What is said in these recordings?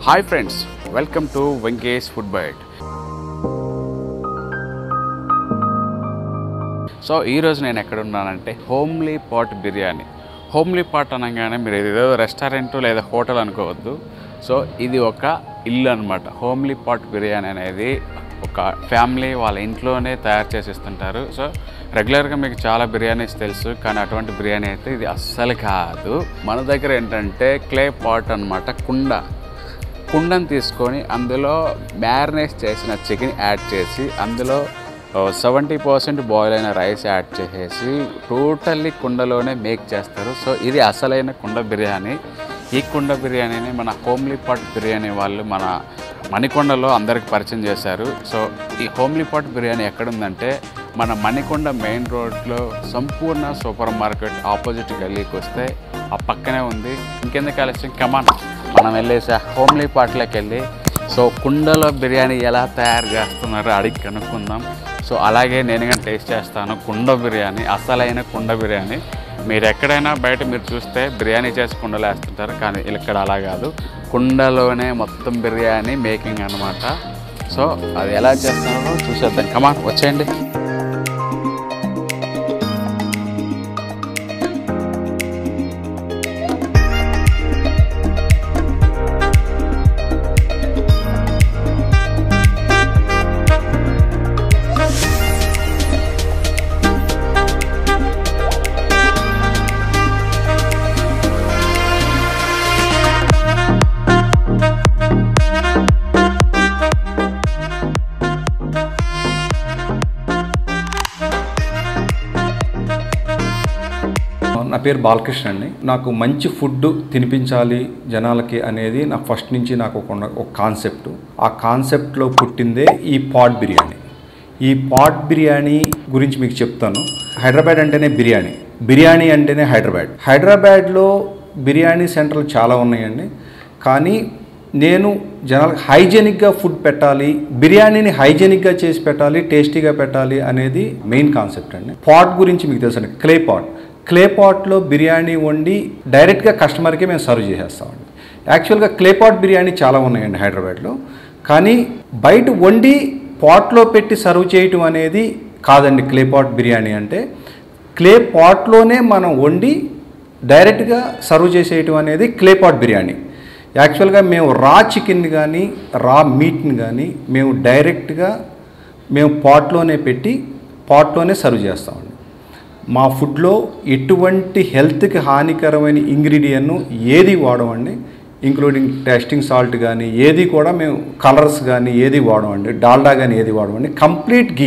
Hi friends welcome to Venkesh food bite so ఈరోజు నేను ఎక్కడ ఉన్నానంటే homely pot biryani homely pot అనగానే మీరు ఏదో రెస్టారెంట్ లేదా హోటల్ అనుకోవద్దు సో ఇది ఒక ఇల్లు అనమాట హోమ్లీ పాట్ బిర్యానీ అనేది ఒక ఫ్యామిలీ వాళ్ళ ఇంట్లోనే తయారు చేసి ఇస్తుంటారు సో రెగ్యులర్గా మీకు చాలా బిర్యానీస్ తెలుసు కానీ అటువంటి బిర్యానీ అయితే ఇది అస్సలు కాదు మన దగ్గర ఏంటంటే క్లే పాట్ అన్నమాట కుండ కుండను తీసుకొని అందులో మ్యారినేట్ చేసిన చికెన్ యాడ్ చేసి అందులో సెవెంటీ పర్సెంట్ బాయిల్ అయిన రైస్ యాడ్ చేసేసి టోటల్లీ కుండలోనే మేక్ చేస్తారు సో ఇది అసలైన కుండ బిర్యానీ ఈ కుండ బిర్యానీని మన హోమ్లీ పాట్ బిర్యానీ వాళ్ళు మన మణికొండలో అందరికి పరిచయం చేశారు సో ఈ హోమ్లీ పాట్ బిర్యానీ ఎక్కడుందంటే మన మణికొండ మెయిన్ రోడ్లో సంపూర్ణ సూపర్ మార్కెట్ ఆపోజిట్ గల్లీకి వస్తే ఆ పక్కనే ఉంది ఇంకెందుకు ఆలస్యం కమాన్ మనం వెళ్ళేసి హోమ్లీ పాట్లోకి వెళ్ళి సో కుండలో బిర్యానీ ఎలా తయారు చేస్తున్నారో అడిగి కనుక్కుందాం సో అలాగే నేను కానీ టేస్ట్ చేస్తాను కుండ బిర్యానీ అసలైన కుండ బిర్యానీ మీరు ఎక్కడైనా బయట మీరు చూస్తే బిర్యానీ చేసి కుండలో వేస్తుంటారు కానీ ఇక్కడ అలా కాదు కుండలోనే మొత్తం బిర్యానీ మేకింగ్ అన్నమాట సో అది ఎలా చేస్తున్నారో చూసేద్దాం కమాన్ వచ్చేయండి నా పేరు బాలకృష్ణ అండి నాకు మంచి ఫుడ్ తినిపించాలి జనాలకి అనేది నా ఫస్ట్ నుంచి నాకు ఒక ఉన్న- ఒక కాన్సెప్ట్ ఆ కాన్సెప్ట్లో పుట్టిందే ఈ పాట్ బిర్యానీ ఈ పాట్ బిర్యానీ గురించి మీకు చెప్తాను హైదరాబాద్ అంటేనే బిర్యానీ బిర్యానీ అంటేనే హైదరాబాద్ హైదరాబాద్లో బిర్యానీ సెంటర్లు చాలా ఉన్నాయండి కానీ నేను జనాలకు హైజెనిక్గా ఫుడ్ పెట్టాలి బిర్యానీని హైజెనిక్గా చేసి పెట్టాలి టేస్టీగా పెట్టాలి అనేది మెయిన్ కాన్సెప్ట్ అండి పాట్ గురించి మీకు తెలుసండి క్లే పాట్ క్లే పాట్లో బిర్యానీ వండి డైరెక్ట్గా కస్టమర్కి మేము సర్వ్ చేసేస్తామండి యాక్చువల్గా క్లే పాట్ బిర్యానీ చాలా ఉన్నాయండి హైదరాబాద్లో కానీ బయట వండి పాట్లో పెట్టి సర్వ్ చేయటం అనేది కాదండి క్లే పాట్ బిర్యానీ అంటే క్లే పాట్లోనే మనం వండి డైరెక్ట్గా సర్వ్ చేసేయటం అనేది క్లే పాట్ బిర్యానీ యాక్చువల్గా మేము రా చికెన్ కానీ రా మీట్ని కానీ మేము డైరెక్ట్గా మేము పాట్లోనే పెట్టి పాట్లోనే సర్వ్ చేస్తామండి మా ఫుడ్లో ఎటువంటి హెల్త్కి హానికరమైన ఇంగ్రీడియంట్ ఏది వాడమండి ఇంక్లూడింగ్ టెస్టింగ్ సాల్ట్ కానీ ఏది కూడా మేము కలర్స్ కానీ ఏది వాడమండి డాల్డా కానీ ఏది వాడమండి కంప్లీట్ గీ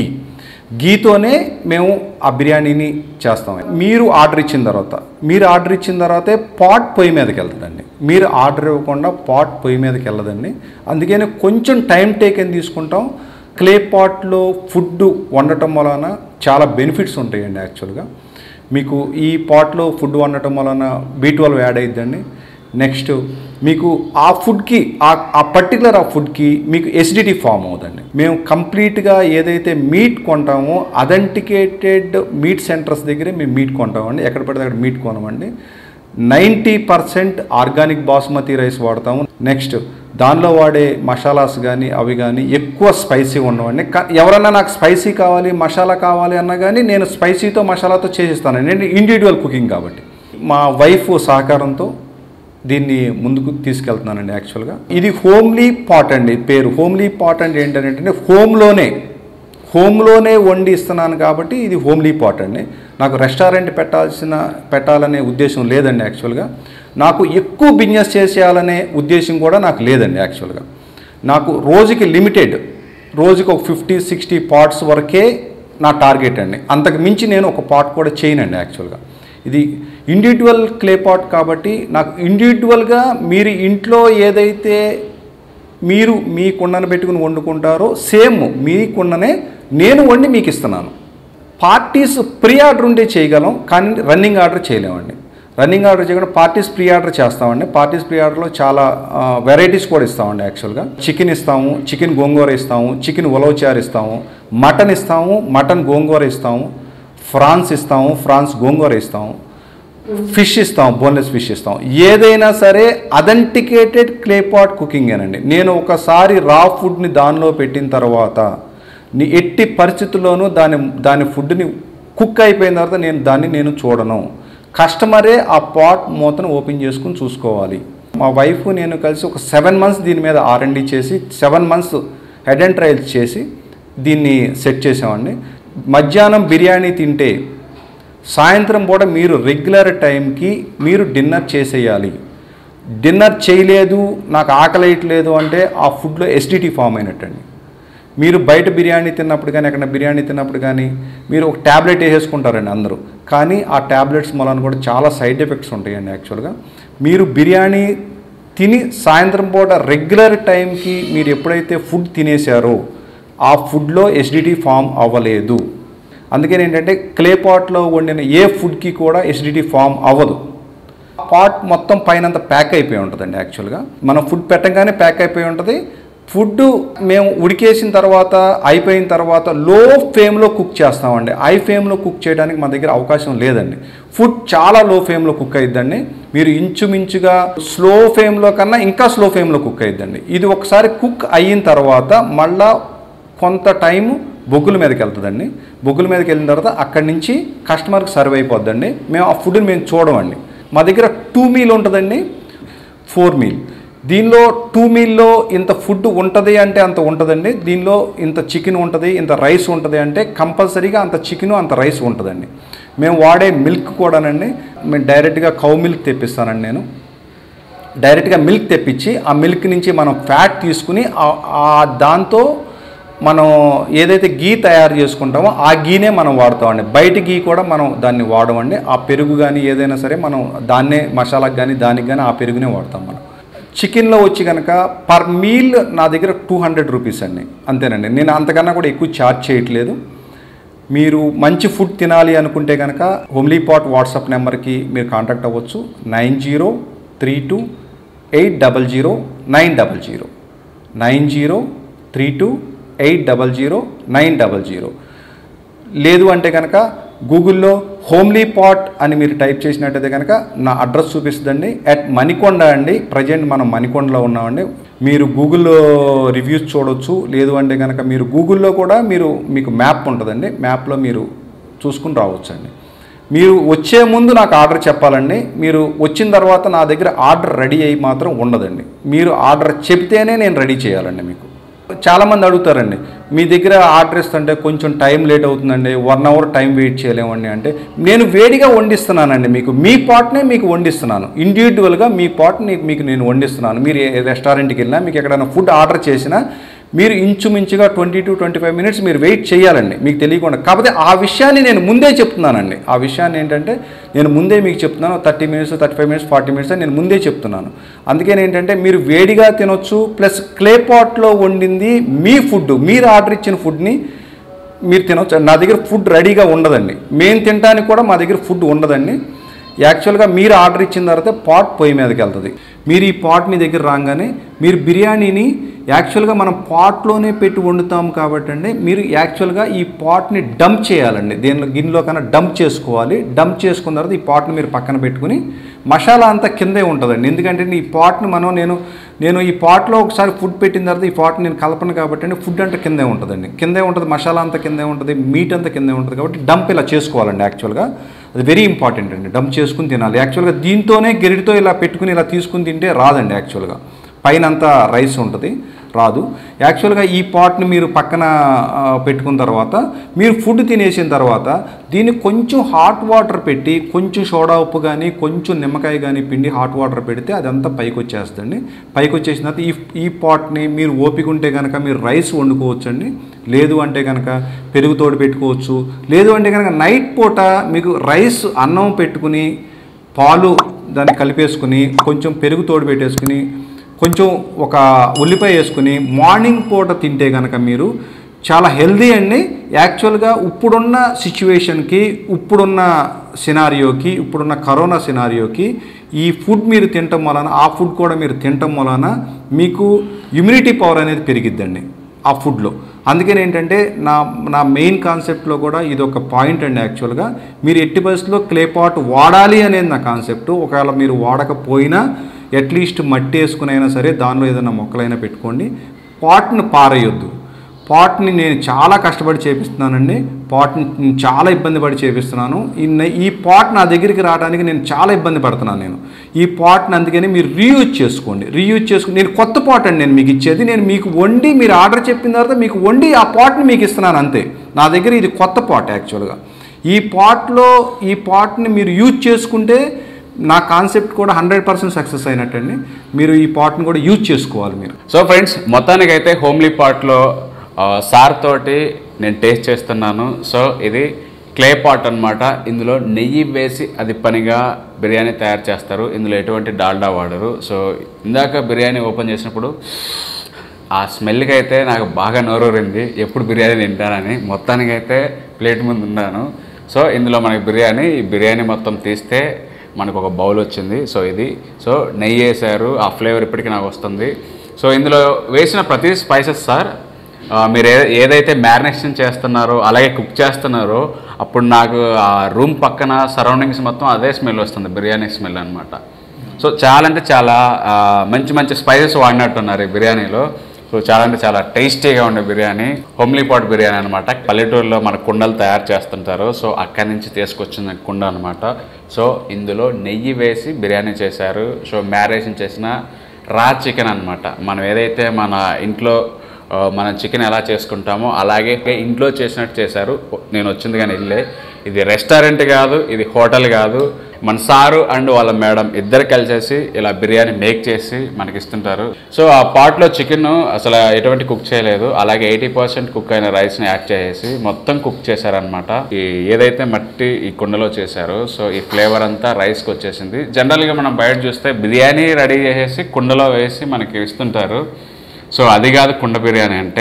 గీతోనే మేము ఆ బిర్యానీని చేస్తాం మీరు ఆర్డర్ ఇచ్చిన తర్వాత మీరు ఆర్డర్ ఇచ్చిన తర్వాతే పాట్ పొయ్యి మీదకి వెళ్తుందండి మీరు ఆర్డర్ ఇవ్వకుండా పాట్ పొయ్యి మీదకి వెళ్ళదండి అందుకని కొంచెం టైం టేకెన్ తీసుకుంటాం క్లే పాట్లో ఫుడ్ వండటం వలన చాలా బెనిఫిట్స్ ఉంటాయండి యాక్చువల్గా మీకు ఈ పాట్లో ఫుడ్ వండటం వలన బీ ట్వెల్వ్ యాడ్ అయిద్దండి నెక్స్ట్ మీకు ఆ ఫుడ్కి ఆ ఆ పర్టికులర్ ఆ ఫుడ్కి మీకు ఎసిడిటీ ఫామ్ అవుతుందండి మేము కంప్లీట్గా ఏదైతే మీట్ కొంటామో అథెంటికేటెడ్ మీట్ సెంటర్స్ దగ్గరే మేము మీట్ కొంటామండి ఎక్కడ పడితే అక్కడ మీట్ కొనమండి ninety percent organic basmati rice వాడతాము నెక్స్ట్ దానిలో వాడే మసాలాస్ కానీ అవి కానీ ఎక్కువ స్పైసీ ఉండవండి కా- ఎవరన్నా నాకు స్పైసీ కావాలి మసాలా కావాలి అన్నా కానీ నేను స్పైసీతో మసాలాతో చేసిస్తాను నేను ఇండివిజువల్ కుకింగ్ కాబట్టి మా వైఫ్ సహకారంతో దీన్ని ముందుకు తీసుకెళ్తున్నానండి యాక్చువల్గా ఇది హోమ్లీ పాట్ అండి పేరు హోమ్లీ పాట్ అంటే ఏంటంటే హోమ్లోనే హోమ్లోనే వండి ఇస్తున్నాను కాబట్టి ఇది హోమ్లీ పాట్ అండి నాకు రెస్టారెంట్ పెట్టాల్సిన పెట్టాలనే ఉద్దేశం లేదండి యాక్చువల్గా నాకు ఎక్కువ బిజినెస్ చేసేయాలనే ఉద్దేశం కూడా నాకు లేదండి యాక్చువల్గా నాకు రోజుకి లిమిటెడ్ రోజుకి ఒక ఫిఫ్టీ సిక్స్టీ పాట్స్ వరకే నా టార్గెట్ అండి అంతకు మించి నేను ఒక పాట్ కూడా చేయనండి యాక్చువల్గా ఇది ఇండివిజువల్ క్లే పాట్ కాబట్టి నాకు ఇండివిజువల్గా మీరు ఇంట్లో ఏదైతే మీరు మీ కుండను పెట్టుకుని వండుకుంటారో సేమ్ మీ కుండనే నేను వండి మీకు ఇస్తున్నాను పార్టీస్ ప్రీ ఆర్డర్ ఉండే చేయగలం కానీ రన్నింగ్ ఆర్డర్ చేయలేమండి రన్నింగ్ ఆర్డర్ చేయకుండా పార్టీస్ ప్రీ ఆర్డర్ చేస్తామండి పార్టీస్ ప్రీ ఆర్డర్లో చాలా వెరైటీస్ కూడా ఇస్తామండి యాక్చువల్గా చికెన్ ఇస్తాము చికెన్ గోంగూర ఇస్తాము చికెన్ ఉలవచారు ఇస్తాము మటన్ ఇస్తాము మటన్ గోంగూర ఇస్తాము ఫ్రాన్స్ ఇస్తాము ఫ్రాన్స్ గోంగూర ఇస్తాము ఫిష్ ఇస్తాం బోన్లెస్ ఫిష్ ఇస్తాం ఏదైనా సరే అథెంటికేటెడ్ క్లే పాట్ కుకింగ్ అనండి నేను ఒకసారి రా ఫుడ్ని దానిలో పెట్టిన తర్వాత నీ ఎట్టి పరిస్థితుల్లోనూ దాని దాని ఫుడ్ని కుక్ అయిపోయిన తర్వాత నేను దాన్ని నేను చూడను కస్టమరే ఆ పాట్ మూతను ఓపెన్ చేసుకుని చూసుకోవాలి మా వైఫ్ నేను కలిసి ఒక సెవెన్ మంత్స్ దీని మీద ఆర్ఎండి చేసి seven months head and trials చేసి దీన్ని సెట్ చేసామండి మధ్యాహ్నం బిర్యానీ తింటే సాయంత్రం పూట మీరు రెగ్యులర్ టైంకి మీరు డిన్నర్ చేసేయాలి డిన్నర్ చేయలేదు నాకు ఆకలేయట్లేదు అంటే ఆ ఫుడ్లో ఎస్డిటీ ఫామ్ అయినట్టండి మీరు బయట బిర్యానీ తిన్నప్పుడు కానీ ఎక్కడ బిర్యానీ తిన్నప్పుడు కానీ మీరు ఒక ట్యాబ్లెట్ వేసేసుకుంటారండి అందరూ కానీ ఆ ట్యాబ్లెట్స్ వలన కూడా చాలా సైడ్ ఎఫెక్ట్స్ ఉంటాయండి యాక్చువల్గా మీరు బిర్యానీ తిని సాయంత్రం పూట రెగ్యులర్ టైంకి మీరు ఎప్పుడైతే ఫుడ్ తినేశారో ఆ ఫుడ్లో ఎస్డిటీ ఫామ్ అవ్వలేదు అందుకని ఏంటంటే క్లే పాట్లో వండిన ఏ ఫుడ్కి కూడా ఎసిడిటీ ఫామ్ అవ్వదు పాట్ మొత్తం పైన ప్యాక్ అయిపోయి ఉంటుందండి యాక్చువల్గా మనం ఫుడ్ పెట్టగానే ప్యాక్ అయిపోయి ఉంటుంది ఫుడ్ మేము ఉడికేసిన తర్వాత అయిపోయిన తర్వాత లో ఫ్లేమ్లో కుక్ చేస్తామండి హై ఫ్లేమ్లో కుక్ చేయడానికి మన దగ్గర అవకాశం లేదండి ఫుడ్ చాలా లో ఫ్లేమ్లో కుక్ అయిద్దండి మీరు ఇంచుమించుగా స్లో ఫ్లేమ్లో కన్నా ఇంకా స్లో ఫ్లేమ్లో కుక్ అయిద్దండి ఇది ఒకసారి కుక్ అయిన తర్వాత మళ్ళా కొంత టైము బొగ్గుల మీదకి వెళ్తుందండి బొగ్గుల మీదకి వెళ్ళిన తర్వాత అక్కడి నుంచి కస్టమర్కి సర్వ్ అయిపోద్దండి మేము ఆ ఫుడ్ని మేము చూడమండి మా దగ్గర టూ మీల్ ఉంటుందండి ఫోర్ మీల్ దీనిలో టూ మీల్లో ఇంత ఫుడ్ ఉంటుంది అంటే అంత ఉంటుందండి దీనిలో ఇంత చికెన్ ఉంటుంది ఇంత రైస్ ఉంటుంది అంటే కంపల్సరీగా అంత చికెన్ అంత రైస్ ఉంటుందండి మేము వాడే మిల్క్ కూడానండి మేము డైరెక్ట్గా కౌ మిల్క్ తెప్పిస్తానండి నేను డైరెక్ట్గా మిల్క్ తెప్పించి ఆ మిల్క్ నుంచి మనం ఫ్యాట్ తీసుకుని ఆ- ఆ దాంతో మనం ఏదైతే గీ తయారు చేసుకుంటామో ఆ గీనే మనం వాడతామండి బయట గీ కూడా మనం దాన్ని వాడమండి ఆ పెరుగు కానీ ఏదైనా సరే మనం దాన్నే మసాలాకి కానీ దానికి కానీ ఆ పెరుగునే వాడతాం మనం చికెన్లో వచ్చి కనుక పర్ మీల్ నా దగ్గర టూ హండ్రెడ్ రూపీస్ అండి అంతేనండి నేను అంతకన్నా కూడా ఎక్కువ ఛార్జ్ చేయట్లేదు మీరు మంచి ఫుడ్ తినాలి అనుకుంటే కనుక హోమ్లీ పాట్ వాట్సాప్ నెంబర్కి మీరు కాంటాక్ట్ అవ్వచ్చు nine zero three two eight double zero nine double zero nine zero three two eight double zero nine double zero లేదు అంటే కనుక గూగుల్లో హోమ్లీ పాట్ అని మీరు టైప్ చేసినట్టయితే కనుక నా అడ్రస్ చూపిస్తుందండి అట్ మణికొండ అండి ప్రజెంట్ మనం మణికొండలో ఉన్నామండి మీరు గూగుల్లో రివ్యూస్ చూడొచ్చు లేదు అంటే కనుక మీరు గూగుల్లో కూడా మీరు మీకు మ్యాప్ ఉంటుందండి మ్యాప్లో మీరు చూసుకుని రావచ్చు అండి మీరు వచ్చే ముందు నాకు ఆర్డర్ చెప్పాలండి మీరు వచ్చిన తర్వాత నా దగ్గర ఆర్డర్ రెడీ అయ్యి మాత్రం ఉండదండి మీరు ఆర్డర్ చెప్తేనే నేను రెడీ చేయాలండి మీకు చాలామంది అడుగుతారండి మీ దగ్గర ఆర్డర్ ఇస్తుంటే కొంచెం టైం లేట్ అవుతుందండి వన్ అవర్ టైం వెయిట్ చేయలేమండి అంటే నేను వేడిగా వండిస్తున్నానండి మీకు మీ పాట్నే మీకు వండిస్తున్నాను ఇండివిజువల్గా మీ పాట్ని మీకు నేను వండిస్తున్నాను మీరు ఏ రెస్టారెంట్కి వెళ్ళినా మీకు ఎక్కడైనా ఫుడ్ ఆర్డర్ చేసినా మీరు ఇంచుమించుగా twenty to twenty five minutes మీరు వెయిట్ చేయాలండి మీకు తెలియకుండా కాకపోతే ఆ విషయాన్ని నేను ముందే చెప్తున్నానండి ఆ విషయాన్ని ఏంటంటే నేను ముందే మీకు చెప్తున్నాను thirty minutes thirty five minutes forty minutes అని నేను ముందే చెప్తున్నాను అందుకని ఏంటంటే మీరు వేడిగా తినొచ్చు ప్లస్ క్లే పాట్లో వండింది మీ ఫుడ్ మీరు ఆర్డర్ ఇచ్చిన ఫుడ్ని మీరు తినొచ్చు నా దగ్గర ఫుడ్ రెడీగా ఉండదండి మేము తినడానికి కూడా మా దగ్గర ఫుడ్ ఉండదండి యాక్చువల్గా మీరు ఆర్డర్ ఇచ్చిన తర్వాత పాట్ పొయ్యి మీదకి వెళ్తుంది మీరు ఈ పాట్ మీ దగ్గర రాగానే మీరు బిర్యానీని యాక్చువల్గా మనం పాట్లోనే పెట్టి వండుతాం కాబట్టి అండి మీరు యాక్చువల్గా ఈ పాట్ని డంప్ చేయాలండి దీనిలో గిన్నెలో కన్నా డంప్ చేసుకోవాలి డంప్ చేసుకున్న తర్వాత ఈ పాట్ని మీరు పక్కన పెట్టుకుని మసాలా అంతా కిందే ఉంటుందండి ఎందుకంటే ఈ పాట్ని మనం నేను నేను ఈ పాట్లో ఒకసారి ఫుడ్ పెట్టిన తర్వాత ఈ పాట్ నేను కలపను కాబట్టి అండి ఫుడ్ అంతా కిందే ఉంటుందండి కిందే ఉంటుంది మసాలా అంతా కిందే ఉంటుంది మీట్ అంతా కిందే ఉంటుంది కాబట్టి డంప్ ఇలా చేసుకోవాలండి యాక్చువల్గా అది వెరీ ఇంపార్టెంట్ అండి డంప్ చేసుకుని తినాలి యాక్చువల్గా దీంతోనే గెరిటితో ఇలా పెట్టుకుని ఇలా తీసుకుని తింటే రాదండి యాక్చువల్గా పైన అంతా రైస్ ఉంటుంది రాదు యాక్చువల్గా ఈ పాట్ని మీరు పక్కన ఆ, పెట్టుకున్న తర్వాత మీరు ఫుడ్ తినేసిన తర్వాత దీన్ని కొంచెం హాట్ వాటర్ పెట్టి కొంచెం సోడా ఉప్పు కానీ కొంచెం నిమ్మకాయ కానీ పిండి హాట్ వాటర్ పెడితే అదంతా పైకి వచ్చేస్తుంది పైకి వచ్చేసిన తర్వాత ఈ ఈ పాట్ని మీరు ఓపిక ఉంటే కనుక మీరు రైస్ వండుకోవచ్చండి లేదు అంటే కనుక పెరుగు తోడు పెట్టుకోవచ్చు లేదు అంటే కనుక నైట్ పూట మీకు రైస్ అన్నం పెట్టుకుని పాలు దాన్ని కలిపేసుకుని కొంచెం పెరుగు తోడు పెట్టేసుకుని కొంచెం ఒక ఉల్లిపాయ వేసుకుని మార్నింగ్ పూట తింటే కనుక మీరు చాలా హెల్దీ అండి యాక్చువల్గా ఇప్పుడున్న సిచ్యువేషన్కి ఇప్పుడున్న సినారియోకి ఇప్పుడున్న కరోనా సినారియోకి ఈ ఫుడ్ మీరు తినటం వలన ఆ ఫుడ్ కూడా మీరు తినటం వలన మీకు ఇమ్యూనిటీ పవర్ అనేది పెరిగిద్దండి ఆ ఫుడ్లో అందుకని ఏంటంటే నా నా మెయిన్ కాన్సెప్ట్లో కూడా ఇది ఒక పాయింట్ అండి యాక్చువల్గా మీరు ఎట్టి పరిస్థితుల్లో క్లే పాట్ వాడాలి అనేది నా కాన్సెప్ట్ ఒకవేళ మీరు వాడకపోయినా అట్లీస్ట్ మట్టి వేసుకునైనా సరే దానిలో ఏదైనా మొక్కలైనా పెట్టుకోండి పాట్ను పారేయొద్దు పాట్ని నేను చాలా కష్టపడి చేపిస్తున్నానండి పాట్ని నేను చాలా ఇబ్బంది పడి చేపిస్తున్నాను ఈ న- ఈ పాట్ నా దగ్గరికి రావడానికి నేను చాలా ఇబ్బంది పడుతున్నాను నేను ఈ పాట్ని అందుకని మీరు రీయూజ్ చేసుకోండి రీయూజ్ చేసుకుని నేను కొత్త పాట్ అండి నేను మీకు ఇచ్చేది నేను మీకు వండి మీరు ఆర్డర్ చెప్పిన తర్వాత మీకు వండి ఆ పాట్ని మీకు ఇస్తున్నాను అంతే నా దగ్గర ఇది కొత్త పాట్ యాక్చువల్గా ఈ పాట్లో ఈ పాట్ని మీరు యూజ్ చేసుకుంటే నా కాన్సెప్ట్ కూడా హండ్రెడ్ పర్సెంట్ సక్సెస్ అయినట్టండి మీరు ఈ పాట్ని కూడా యూజ్ చేసుకోవాలి మీరు సో ఫ్రెండ్స్ మొత్తానికైతే హోమ్లీ పాట్లో సార్ తోటి నేను టేస్ట్ చేస్తున్నాను సో ఇది క్లే పాట్ అన్నమాట ఇందులో నెయ్యి వేసి అది పనిగా బిర్యానీ తయారు చేస్తారు ఇందులో ఎటువంటి డాల్డా వాడరు సో ఇందాక బిర్యానీ ఓపెన్ చేసినప్పుడు ఆ స్మెల్కి అయితే నాకు బాగా నోరూరింది ఎప్పుడు బిర్యానీ తింటానని మొత్తానికైతే ప్లేట్ ముందు ఉన్నాను సో ఇందులో మనకి బిర్యానీ ఈ బిర్యానీ మొత్తం తీస్తే మనకు ఒక బౌల్ వచ్చింది సో ఇది సో నెయ్యి వేసారు ఆ ఫ్లేవర్ ఇప్పటికీ నాకు వస్తుంది సో ఇందులో వేసిన ప్రతి స్పైసెస్ సార్ ఆ, మీరు ఏ ఏదైతే మ్యారినేషన్ చేస్తున్నారో అలాగే కుక్ చేస్తున్నారో అప్పుడు నాకు ఆ రూమ్ పక్కన సరౌండింగ్స్ మొత్తం అదే స్మెల్ వస్తుంది బిర్యానీ స్మెల్ అనమాట సో చాలా అంటే చాలా ఆ, మంచి మంచి స్పైసెస్ వాడినట్టున్నారు ఈ బిర్యానీలో సో చాలా అంటే చాలా టేస్టీగా ఉండే బిర్యానీ హోమ్లీ పాట్ బిర్యానీ అనమాట పల్లెటూరులో మన కుండలు తయారు చేస్తుంటారు సో అక్కడి నుంచి తీసుకొచ్చిన కుండ అనమాట సో ఇందులో నెయ్యి వేసి బిర్యానీ చేశారు సో మ్యారేషన్ చేసిన రా చికెన్ అనమాట మనం ఏదైతే మన ఇంట్లో ఆ, మనం చికెన్ ఎలా చేసుకుంటామో అలాగే ఇంట్లో చేసినట్టు చేశారు నేను వచ్చింది కానీ ఇల్లే ఇది రెస్టారెంట్ కాదు ఇది హోటల్ కాదు మన సారు అండ్ వాళ్ళ మేడం ఇద్దరు కలిసేసి ఇలా బిర్యానీ మేక్ చేసి మనకి ఇస్తుంటారు సో ఆ పాట్లో చికెన్ అసలు ఎటువంటి కుక్ చేయలేదు అలాగే ఎయిటీ పర్సెంట్ కుక్ అయిన రైస్ని యాడ్ చేసేసి మొత్తం కుక్ చేశారనమాట ఈ ఏదైతే మట్టి ఈ కుండలో చేశారో సో ఈ ఫ్లేవర్ అంతా రైస్కి వచ్చేసింది జనరల్గా మనం బయట చూస్తే బిర్యానీ రెడీ చేసేసి కుండలో వేసి మనకి ఇస్తుంటారు సో అది కాదు కుండ బిర్యానీ అంటే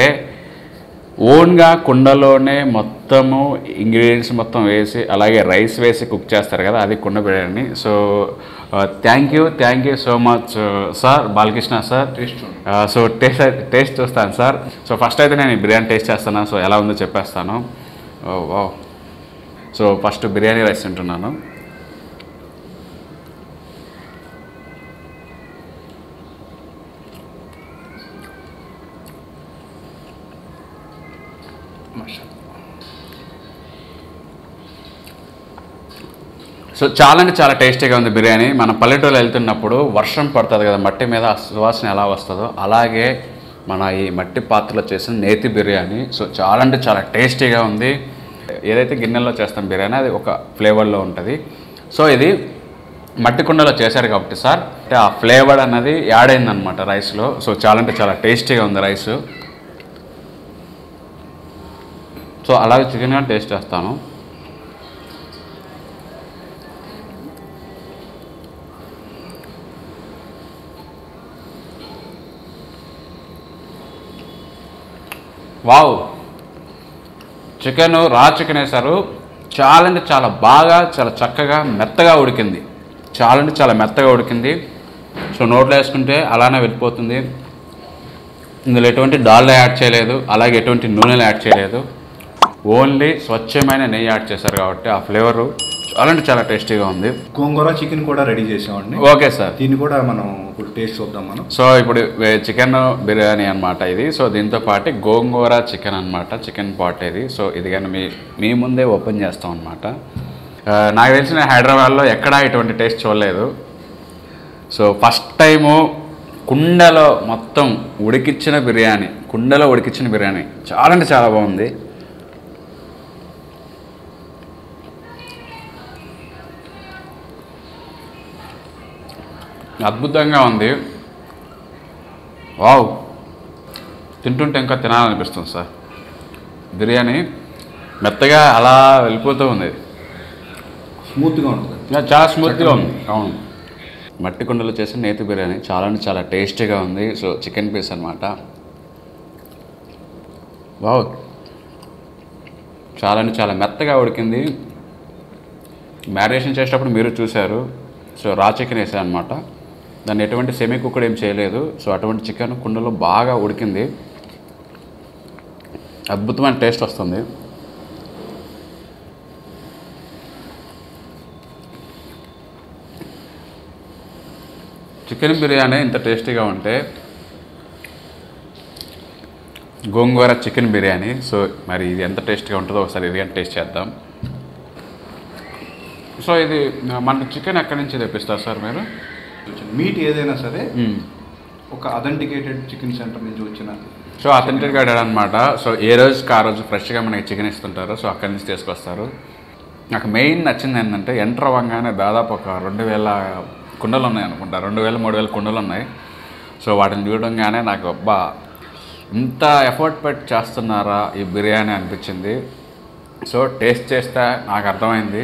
ఓన్గా కుండలోనే మొత్తము ఇంగ్రీడియంట్స్ మొత్తం వేసి అలాగే రైస్ వేసి కుక్ చేస్తారు కదా అది కుండ biryani so thank you thank you so much sir Balakrishna sir so taste taste చూస్తాను సార్ సో ఫస్ట్ అయితే నేను ఈ బిర్యానీ టేస్ట్ చేస్తాను సో ఎలా ఉందో చెప్పేస్తాను వా సో ఫస్ట్ బిర్యానీ రైస్ తింటున్నాను సో చాలా అంటే చాలా టేస్టీగా ఉంది బిర్యానీ మన పల్లెటూరు వెళ్తున్నప్పుడు వర్షం పడుతుంది కదా మట్టి మీద ఆ సువాసన ఎలా వస్తుందో అలాగే మన ఈ మట్టి పాత్రలో చేసిన నేతి బిర్యానీ సో చాలా అంటే చాలా టేస్టీగా ఉంది ఏదైతే గిన్నెల్లో చేస్తాం బిర్యానీ అది ఒక ఫ్లేవర్లో ఉంటుంది సో ఇది మట్టి కుండలో చేశారు కాబట్టి సార్ అంటే ఆ ఫ్లేవర్ అన్నది యాడ్ అయిందనమాట రైస్లో సో చాలా అంటే చాలా టేస్టీగా ఉంది రైస్ సో అలాగే చికెన్ కూడా టేస్ట్ చేస్తాను వావ్ చికెన్ రా చికెన్ వేశారు చాలా అంటే చాలా బాగా చాలా చక్కగా మెత్తగా ఉడికింది చాలా అంటే చాలా మెత్తగా ఉడికింది సో నోట్లో వేసుకుంటే అలానే వెళ్ళిపోతుంది ఇందులో ఎటువంటి డాల్డా యాడ్ చేయలేదు అలాగే ఎటువంటి నూనెలు యాడ్ చేయలేదు ఓన్లీ స్వచ్ఛమైన నెయ్యి యాడ్ చేశారు కాబట్టి ఆ ఫ్లేవరు చాలా అంటే చాలా టేస్టీగా ఉంది గోంగూర చికెన్ కూడా రెడీ చేసామండి ఓకే సార్ దీన్ని కూడా మనం ఇప్పుడు టేస్ట్ చూద్దాం మనం సో ఇప్పుడు వే- చికెన్ బిర్యానీ అన్నమాట ఇది సో దీంతో పాటు గోంగూర చికెన్ అన్నమాట చికెన్ పాట్ ఇది సో ఇది కానీ మీ మీ ముందే ఓపెన్ చేస్తాం అనమాట నాకు తెలిసిన హైదరాబాద్లో ఎక్కడా ఇటువంటి టేస్ట్ చూడలేదు సో ఫస్ట్ టైము కుండలో మొత్తం ఉడికిచ్చిన బిర్యానీ కుండలో ఉడికిచ్చిన బిర్యానీ చాలా అంటే చాలా బాగుంది అద్భుతంగా ఉంది వావ్ తింటుంటే ఇంకా తినాలనిపిస్తుంది సార్ బిర్యానీ మెత్తగా అలా వెళ్ళిపోతూ ఉంది స్మూత్గా ఉంటుంది ఇలా చాలా స్మూత్గా ఉంది అవును మట్టి కుండలో చేసిన నేతి బిర్యానీ చాలా అంటే చాలా టేస్టీగా ఉంది సో చికెన్ పీస్ అనమాట వావ్ చాలా అంటే చాలా మెత్తగా ఉడికింది మ్యారినేషన్ చేసేటప్పుడు మీరు చూశారు సో రా చికెన్ వేసాను అనమాట దాన్ని ఎటువంటి సెమీ కుక్కడ్ ఏం చేయలేదు సో అటువంటి చికెన్ కుండలో బాగా ఉడికింది అద్భుతమైన టేస్ట్ వస్తుంది చికెన్ బిర్యానీ ఇంత టేస్టీగా ఉంటే గోంగూర చికెన్ బిర్యానీ సో మరి ఇది ఎంత టేస్ట్గా ఉంటుందో ఒకసారి ఇది టేస్ట్ చేద్దాం సో ఇది మనకు చికెన్ ఎక్కడి నుంచి తెప్పిస్తారు సార్ మీరు మీట్ ఏదైనా సరే ఒక అథెంటికేటెడ్ చికెన్ సెంటర్ నుంచి వచ్చిన సో అథెంటిక్ అనమాట సో ఏ రోజుకి ఆ రోజు ఫ్రెష్గా మనకి చికెన్ ఇస్తుంటారు సో అక్కడి నుంచి తీసుకొస్తారు నాకు మెయిన్ నచ్చింది ఏంటంటే ఎంటర్ అవ్వగానే దాదాపు ఒక రెండు వేల కుండలు ఉన్నాయి అనుకుంటా రెండు వేల మూడు వేల కుండలు ఉన్నాయి సో వాటిని చూడంగానే నాకు అబ్బా ఇంత ఎఫర్ట్ పెట్టి చేస్తున్నారా ఈ బిర్యానీ అనిపించింది సో టేస్ట్ చేస్తే నాకు అర్థమైంది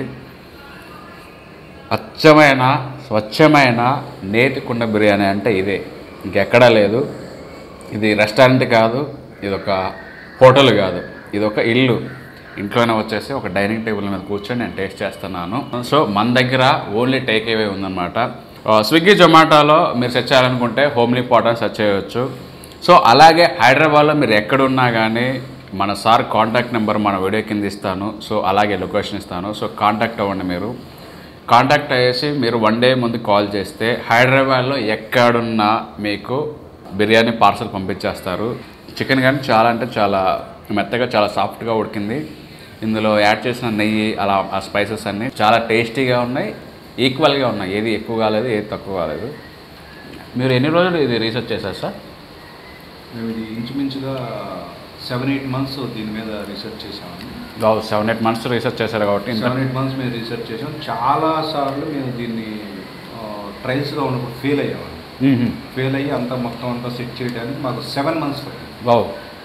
అచ్చమైన స్వచ్ఛమైన నేతి కుండ బిర్యానీ అంటే ఇదే ఇంకెక్కడా లేదు ఇది రెస్టారెంట్ కాదు ఇది ఒక హోటల్ కాదు ఇది ఒక ఇల్లు ఇంట్లోనే వచ్చేసి ఒక డైనింగ్ టేబుల్ మీద కూర్చొని నేను టేస్ట్ చేస్తున్నాను సో మన దగ్గర ఓన్లీ టేక్ అవే ఉందన్నమాట ఆ, స్విగ్గీ జొమాటోలో మీరు సెర్చ్ చేయాలనుకుంటే హోమ్లీ పాట్ అని సెర్చ్ చేయవచ్చు సో అలాగే హైదరాబాద్లో మీరు ఎక్కడున్నా కానీ మన సార్ కాంటాక్ట్ నెంబర్ మన వీడియో కింద ఇస్తాను సో అలాగే లొకేషన్ ఇస్తాను సో కాంటాక్ట్ అవ్వండి మీరు కాంటాక్ట్ అయ్యేసి మీరు వన్ డే ముందు కాల్ చేస్తే హైదరాబాద్లో ఎక్కడున్నా మీకు బిర్యానీ పార్సల్ పంపించేస్తారు చికెన్ కానీ చాలా అంటే చాలా మెత్తగా చాలా సాఫ్ట్గా ఉడికింది ఇందులో యాడ్ చేసిన నెయ్యి అలా ఆ స్పైసెస్ అన్నీ చాలా టేస్టీగా ఉన్నాయి ఈక్వల్గా ఉన్నాయి ఏది ఎక్కువ కాలేదు ఏది తక్కువ కాలేదు మీరు ఎన్ని రోజులు ఇది రీసెర్చ్ చేశారు సార్ మేము ఇది ఇంచుమించుగా సెవెన్ ఎయిట్ మంత్స్ దీని మీద రీసెర్చ్ చేసాము సెవెన్ ఎయిట్ మంత్స్ రీసెర్చ్ చేశారు కాబట్టి ఇంత సెవెన్ ఎయిట్ మంత్స్ మేము రీసెర్చ్ చేసాం చాలా సార్లు మేము దీన్ని ట్రయల్స్లో ఉన్నప్పుడు ఫెయిల్ అయ్యాము మ్మ్. ఫెయిల్ అయ్యి అంతా మొత్తం అంతా సెట్ చేయడానికి మాకు సెవెన్ మంత్స్ పట్టింది వావ్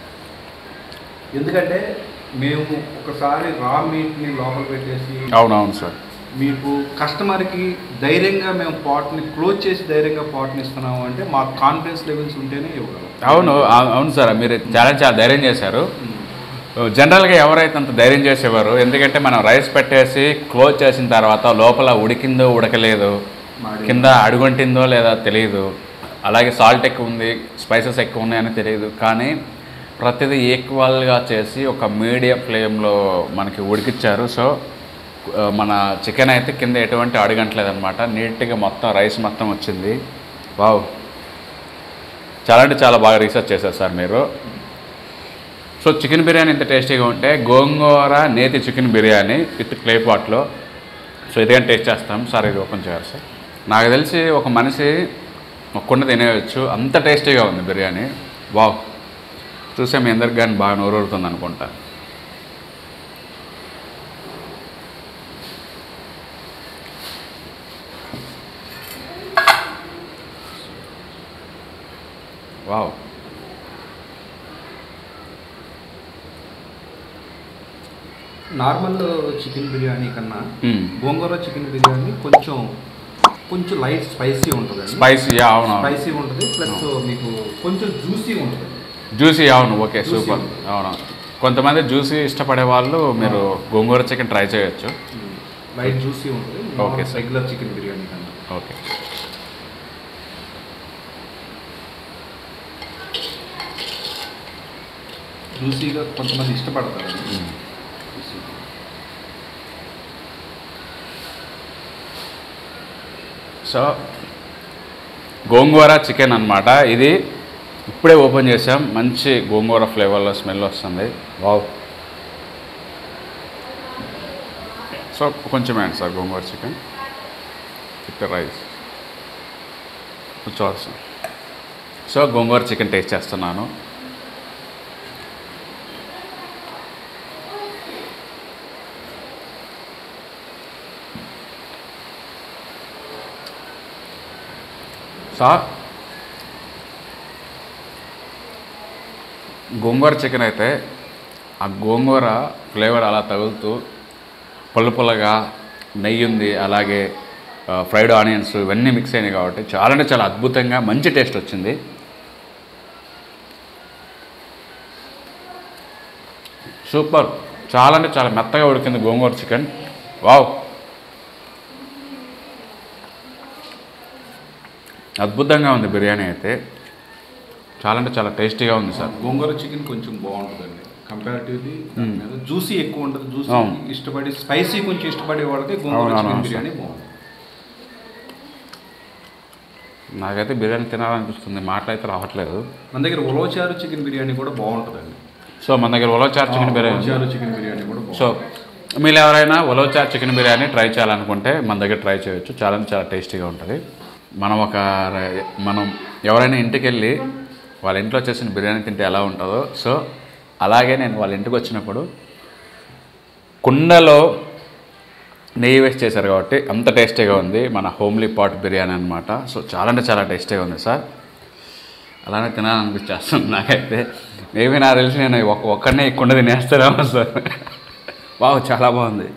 ఎందుకంటే మేము ఒకసారి రా మీట్ని లోపల పెట్టేసి అవునవును సార్ మీకు కస్టమర్కి ధైర్యంగా మేము పాట్ని క్లోజ్ చేసి ధైర్యంగా పాట్ని ఇస్తున్నాము అంటే మా కాన్ఫిడెన్స్ లెవెల్స్ ఉంటేనే ఇవ్వగలం అవును అవు- అవును సార్ మీరు చాలా చాలా ధైర్యం చేశారు జనరల్గా ఎవరైతే అంత ధైర్యం చేసేవారు ఎందుకంటే మనం రైస్ పెట్టేసి క్లోజ్ చేసిన తర్వాత లోపల ఉడికిందో ఉడకలేదు మాడి- కింద అడుగంటిందో లేదా తెలియదు అలాగే సాల్ట్ ఎక్కువ ఉంది స్పైసెస్ ఎక్కువ ఉన్నాయని తెలియదు కానీ ప్రతిదీ ఈక్వల్గా చేసి ఒక మీడియం ఫ్లేమ్లో మనకి ఉడికిచ్చారు సో ఆ, మన చికెన్ అయితే కింద ఎటువంటి అడుగంటలేదు అనమాట నీట్గా మొత్తం రైస్ మొత్తం వచ్చింది వావ్ చాలా అంటే చాలా బాగా రీసెర్చ్ చేశారు సార్ మీరు సో చికెన్ బిర్యానీ ఇంత టేస్టీగా ఉంటే గోంగూర నేతి చికెన్ బిర్యానీ విత్ క్లే పాట్లో సో ఇదే టేస్ట్ చేస్తాం సార్ ఇది ఓపెన్ చేయాలి సార్ నాకు తెలిసి ఒక మనిషి ఒక కుండ తినేయచ్చు అంత టేస్టీగా ఉంది బిర్యానీ వావ్ చూసే మీ అందరికి కానీ బాగా నోరూరుతుంది అనుకుంటా వావ్ నార్మల్ చికెన్ బిర్యానీ కన్నా మ్మ్. గోంగూర చికెన్ బిర్యానీ కొంచెం కొంచెం లైట్ స్పైసీ ఉంటుంది స్పైసీ అవును స్పైసీ ఉంటుంది ప్లస్ మీకు కొంచెం జ్యూసీ ఉంటుంది జ్యూసీ అవును ఓకే Juicy సూపర్ ఉంది. అవును కొంతమంది జ్యూసీ ఇష్టపడే వాళ్ళు మీరు గోంగూర చికెన్ ట్రై చేయొచ్చు లైట్ జ్యూసీ ఉంటుంది Okay, sir. Regular chicken biryani కన్నా ఓకే జ్యూసీగా కొంతమంది ఇష్టపడతారు సో గోంగూర చికెన్ అన్నమాట ఇది ఇప్పుడే ఓపెన్ చేసాం మంచి గోంగూర ఫ్లేవర్లో స్మెల్ వస్తుంది వావ్ సో కొంచెం వేయండి సార్ గోంగూర చికెన్ విత్ రైస్ కూర్చోవచ్చు సో గోంగూర చికెన్ టేస్ట్ చేస్తున్నాను సార్ గోంగూర చికెన్ అయితే ఆ గోంగూర ఫ్లేవర్ అలా తగులుతూ పుల్ల పుల్లగా నెయ్యి ఉంది అలాగే ఫ్రైడ్ ఆనియన్స్ ఇవన్నీ మిక్స్ అయినాయి కాబట్టి చాలా అంటే చాలా అద్భుతంగా మంచి టేస్ట్ వచ్చింది సూపర్ చాలా అంటే చాలా మెత్తగా ఉడికింది గోంగూర చికెన్ వావ్ అద్భుతంగా ఉంది బిర్యానీ అయితే చాలా అంటే చాలా టేస్టీగా ఉంది సార్ గోంగూర చికెన్ కొంచెం బాగుంటుందండి కంపారిటివ్లీ జ్యూసీ ఎక్కువ ఉంటుంది జ్యూసీ అవును. ఇష్టపడి స్పైసీ కొంచెం ఇష్టపడే వాళ్ళకి గోంగూర అవును, చికెన్ అవును, బిర్యానీ బాగుంది నాకైతే బిర్యానీ తినాలనిపిస్తుంది మాటలైతే రావట్లేదు మన దగ్గర ఉలవచారు చికెన్ బిర్యానీ కూడా బాగుంటుందండి సో మన దగ్గర ఉలవచారు చికెన్ బిర్యానీ ఉంది. ఉలవచారు చికెన్ బిర్యానీ కూడా బాగుంటుంది సో మీరు ఎవరైనా ఉలవచారు చికెన్ బిర్యానీ ట్రై చేయాలనుకుంటే మన దగ్గర ట్రై చేయొచ్చు చాలా అంటే చాలా టేస్టీగా ఉంటుంది మనం ఒక ర- మనం ఎవరైనా ఇంటికి వెళ్ళి వాళ్ళ ఇంట్లో చేసిన బిర్యానీ తింటే ఎలా ఉంటుందో సో అలాగే నేను వాళ్ళ ఇంటికి వచ్చినప్పుడు కుండలో నెయ్యి వేస్ట్ చేశారు కాబట్టి అంత టేస్టీగా ఉంది మన హోమ్లీ పాట్ బిర్యానీ అనమాట సో చాలా అంటే చాలా టేస్టీగా ఉంది సార్ అలానే తినాలనిపించేస్తుంది నాకైతే మేబీ నాకు తెలిసి నేను ఒక ఒక్కడనే ఈ కుండ తినేస్తానేమో సార్ వావ్ చాలా బాగుంది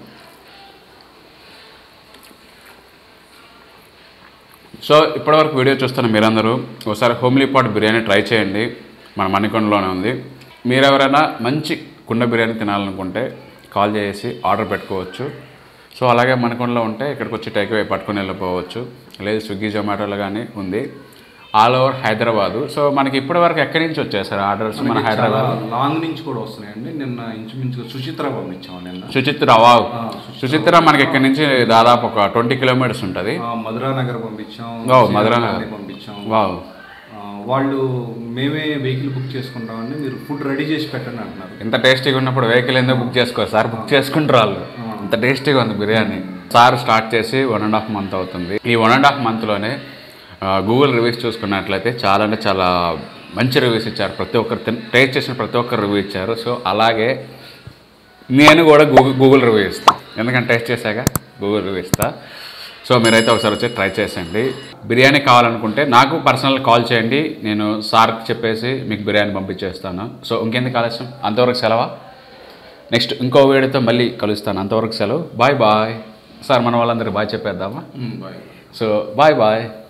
సో ఇప్పటివరకు వీడియో చూస్తున్న మీరందరూ ఒకసారి హోమ్లీ పాట్ బిర్యానీ ట్రై చేయండి మన మణికొండలోనే ఉంది మీరు ఎవరైనా మంచి కుండ బిర్యానీ తినాలనుకుంటే కాల్ చేసి ఆర్డర్ పెట్టుకోవచ్చు సో అలాగే మణికొండలో ఉంటే ఇక్కడికి వచ్చి టేక్అవే పట్టుకుని వెళ్ళిపోవచ్చు లేదు స్విగ్గీ జొమాటోలో కానీ ఉంది ఆల్ ఓవర్ హైదరాబాదు సో మనకి ఇప్పటి వరకు ఎక్కడి నుంచి వచ్చాయి సార్ ఆర్డర్స్ మన మనకి చాలా హైదరాబాద్ లాంగ్ నుంచి కూడా వస్తున్నాయండి నిన్న ఇంచుమించుగా సుచిత్ర పంపించాము నిన్న సుచిత్ర వావ్ ఆ, సుచిత్ర మనకి ఇక్కడి నుంచి దాదాపు ఒక ట్వంటీ కిలోమీటర్స్ ఉంటుంది ఆ, మధురా నగర్ పంపించాం ఓ, మధురా నగర్. శ్రీకాకుళం పంపించాం వావ్ ఆ, వాళ్ళు మేమే వెహికల్ బుక్ చేసుకుంటామండి మీరు ఫుడ్ రెడీ చేసి పెట్టండి అంటున్నారు ఇంత టేస్టీగా ఉన్నప్పుడు వెహికల్ ఎందుకు బుక్ చేసుకోరు సార్ బుక్ చేసుకుంటారు వాళ్ళు ఇంత టేస్టీగా ఉంది బిర్యానీ సార్ స్టార్ట్ చేసి వన్ అండ్ హాఫ్ మంత్ అవుతుంది ఈ వన్ అండ్ హాఫ్ మంత్లోనే గూగుల్ రివ్యూస్ చూసుకున్నట్లయితే చాలా అంటే చాలా మంచి రివ్యూస్ ఇచ్చారు ప్రతి ఒక్కరు తిన్- టేస్ట్ చేసిన ప్రతి ఒక్కరు రివ్యూ ఇచ్చారు సో అలాగే నేను కూడా గూగుల్ గూగుల్ రివ్యూ ఇస్తాను ఎందుకంటే టేస్ట్ చేశాక గూగుల్ రివ్యూ ఇస్తా సో మీరైతే ఒకసారి వచ్చి ట్రై చేసండి బిర్యానీ కావాలనుకుంటే నాకు పర్సనల్ కాల్ చేయండి నేను సార్కి చెప్పేసి మీకు బిర్యానీ పంపించేస్తాను సో ఇంకెందుకు ఆలస్యం అంతవరకు సెలవా నెక్స్ట్ ఇంకో వీడియోతో మళ్ళీ కలుస్తాను అంతవరకు సెలవు బాయ్ బాయ్ సార్ మన వాళ్ళందరికీ బాయ్ చెప్పేద్దామా బాయ్ సో బాయ్ బాయ్